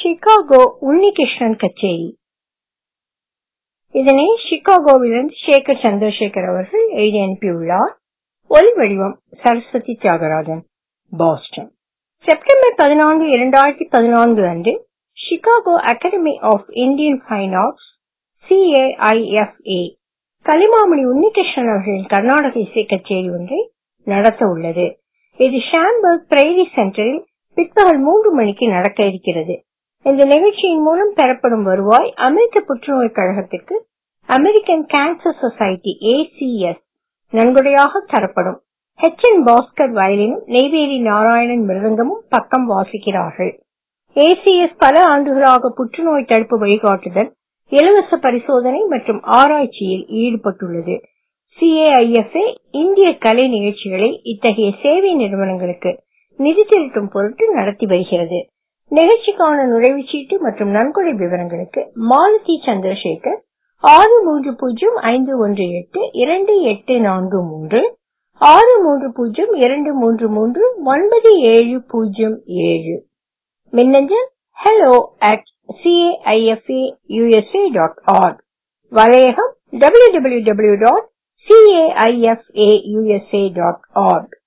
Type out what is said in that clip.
Chicago Unnikrishnan கச்சேரி இதனை சிகாகோவிலிருந்து சேகர் சந்திரசேகர் அவர்கள் எழுதி அனுப்பியுள்ளார் ஒலி வடிவம் சரஸ்வதி தியாகராஜன் பாஸ்டன் செப்டம்பர் பதினான்கு இரண்டாயிரத்தி பதினான்கு அன்று Chicago academy of Indian fine arts CAIFA Kalaimamani Unnikrishnan அவர்களின் கர்நாடக இசை கச்சேரி ஒன்றை நடத்த உள்ளது இது ஷாம்பர்க் பிரைரி சென்டரில் பிற்பகல் மூன்று மணிக்கு நடக்க இருக்கிறது இந்த நிகழ்ச்சியின் மூலம் பெறப்படும் வருவாய் அமெரிக்க புற்றுநோய் கழகத்திற்கு அமெரிக்கன் கேன்சர் சொசைட்டி ஏசிஎஸ் நன்கொடையாக தரப்படும் ஹெச் என் பாஸ்கர் வயலினும் நெய்வேலி நாராயணன் மிருதங்கமும் பக்கம் வாசிக்கிறார்கள் ஏசிஎஸ் பல ஆண்டுகளாக புற்றுநோய் தடுப்பு வழிகாட்டுதல் இலவச பரிசோதனை மற்றும் ஆராய்ச்சியில் ஈடுபட்டுள்ளது சிஏஐஎஃப்ஏ இந்திய கலை நிகழ்ச்சிகளை இத்தகைய சேவை நிறுவனங்களுக்கு நிதி திரட்டும் பொருட்டு நடத்தி வருகிறது நிகழ்ச்சிக்கான நுழைவுச்சீட்டு மற்றும் நன்கொடை விவரங்களுக்கு மாலதி சந்திரசேகர் ஆறு மூன்று பூஜ்ஜியம் ஐந்து ஒன்று எட்டு இரண்டு எட்டு நான்கு மூன்று ஆறு மூன்று பூஜ்ஜியம் இரண்டு மூன்று மூன்று ஒன்பது ஏழு பூஜ்ஜியம் ஏழு மின்னஞ்சல் hello at caifausa.org வலையகம் www.caifausa.org